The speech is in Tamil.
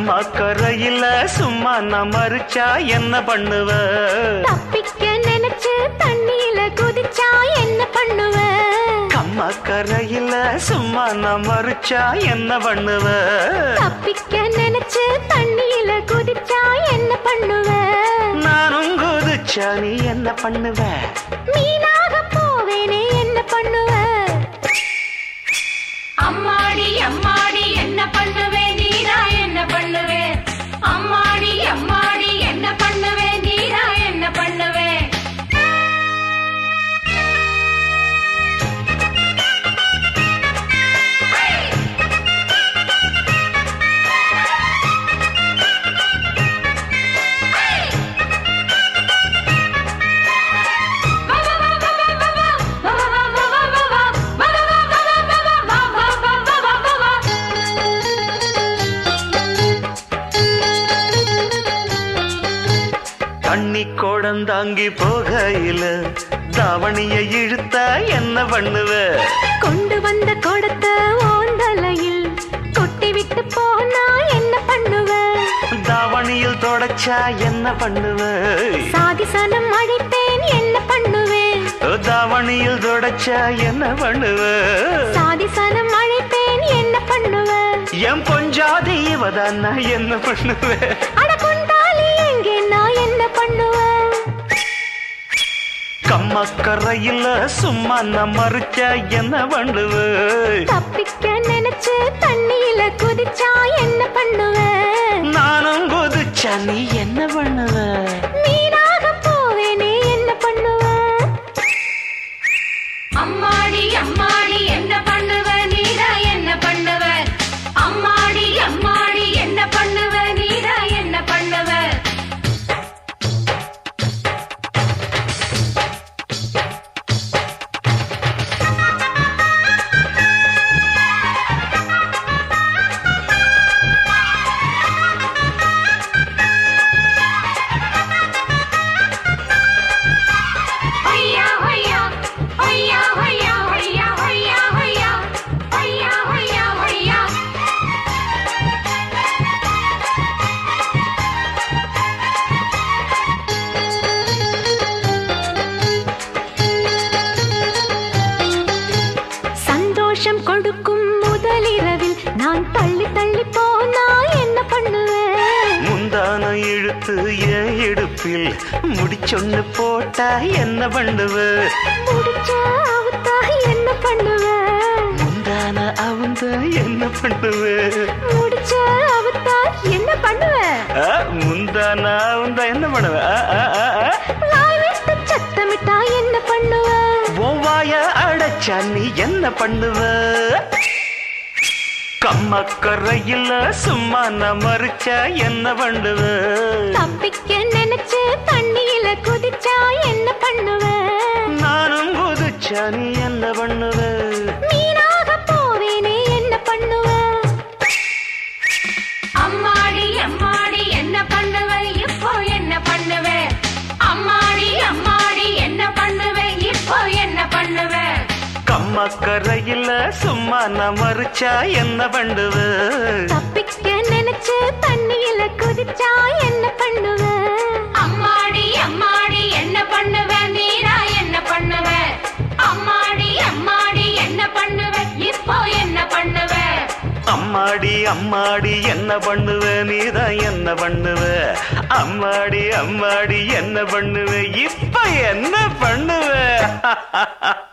கம்மா கரையில சும்மா நான் மறிச்சா என்ன பண்ணுவ தப்பிக்க நினைச்சு தண்ணியில குதிச்சா என்ன பண்ணுவ கம்மா கரையில சும்மா நான் மறிச்சா என்ன பண்ணுவ தப்பிக்க நினைச்சு தண்ணியில குதிச்சா என்ன பண்ணுவ நானும் குதிச்சா நீ என்ன பண்ணுவ மீனாக போவேனே என்ன பண்ணுவ அம்மாடி அம்மாடி என்ன பண்ணுவே நீரா என்ன பண்ணுவே அம்மாடி அம்மாடி என்ன பண்ணுவே நீரா என்ன பண்ணுவே தண்ணி கோடந்தாங்கி போகையில தாவணிய இழுத்தா என்ன பண்ணுவ கொண்டு வந்த கொடுத்த ஓந்தலையில் கொட்டி விட்டு போனா என்ன பண்ணுவ தாவணியில் தொடச்சா என்ன பண்ணுவ சாதிசனம் அழைப்பேன் என்ன பண்ணுவேன் தாவணியில் தொடச்சா என்ன பண்ணுவ சாதிசனம் அழைப்பேன் என்ன பண்ணுவ என் பொஞ்சாதி இவதான் நான் என்ன பண்ணுவேன் அட கொண்டாலி எங்கே நான் என்ன பண்ணுவேன் கம்மக்கரையில சும்மா நான் மறிச்சா என்ன பண்ணுவேன் தப்பிக்க நினைச்சு தண்ணியில குதிச்சா என்ன பண்ணுவேன் நானும் குதிச்சா நீ என்ன பண்ணுவ மீனாக போவேனே என்ன பண்ணுவேன் அம்மாடி அம்மாடி என்ன பண்ணுவ நீரா என்ன பண்ணுவ அம்மாடி அம்மாடி என்ன பண்ணுவ நீரா என்ன பண்ணுவ ஹொய்யா ஹொய்யா ஹொய்யா ஹொய்யா ஹொய்யா ஹொய்யா ஹொய்யா ஹொய்யா ஹொய்யா ஹொய்யா சந்தோஷம் கொடுக்கும் முதலிரவில் நான் தள்ளி தள்ளி போனா என்ன பண்ணுவேன் முந்தான இழுத்து என் இடுப்பில் முடிச்சொன்னு போட்டா என்ன பண்ணுவ முடிச்ச அவுத்தா என்ன பண்ணுவேன் முந்தான அவுந்த என்ன பண்ணுவ முடிச்ச அவுத்தா என்ன பண்ணுவேன் ஆ, முந்தான அவுந்த என்ன பண்ணுவ ஆ, ஆ, ஆ, ஆ. வாய் விட்டு சத்தமிட்டா என்ன பண்ணுவேன் உன் வாய அடைச்சா நீ என்ன பண்ணுவ கம்மக்கரையில சும்மா நான் மறிச்சா என்ன பண்ணுவ தப்பிக்க நினைச்சு தண்ணியில குதிச்சா என்ன பண்ணுவேன் நானும் குதிச்சா நீ என்ன பண்ணுவ மீனாக போவேனே என்ன பண்ணுவேன் அம்மாடி அம்மாடி என்ன பண்ணுவ இப்போ என்ன பண்ணுவ அம்மாடி அம்மாடி என்ன பண்ணுவ இப்போ என்ன பண்ணுவ கம்மக்கரையில சும்மா நான் மறிச்சா என்ன பண்ணுவ தப்பிக்க நினைச்சு தண்ணியில குதிச்சா என்ன பண்ணுவேன் அம்மாடி அம்மாடி என்ன பண்ணுவ நீரா என்ன பண்ணுவ அம்மாடி அம்மாடி என்ன பண்ணுவ இப்போ என்ன பண்ணுவ அம்மாடி அம்மாடி என்ன பண்ணுவ நீதான் என்ன பண்ணுவ அம்மாடி அம்மாடி என்ன பண்ணுவ இப்ப என்ன பண்ணுவ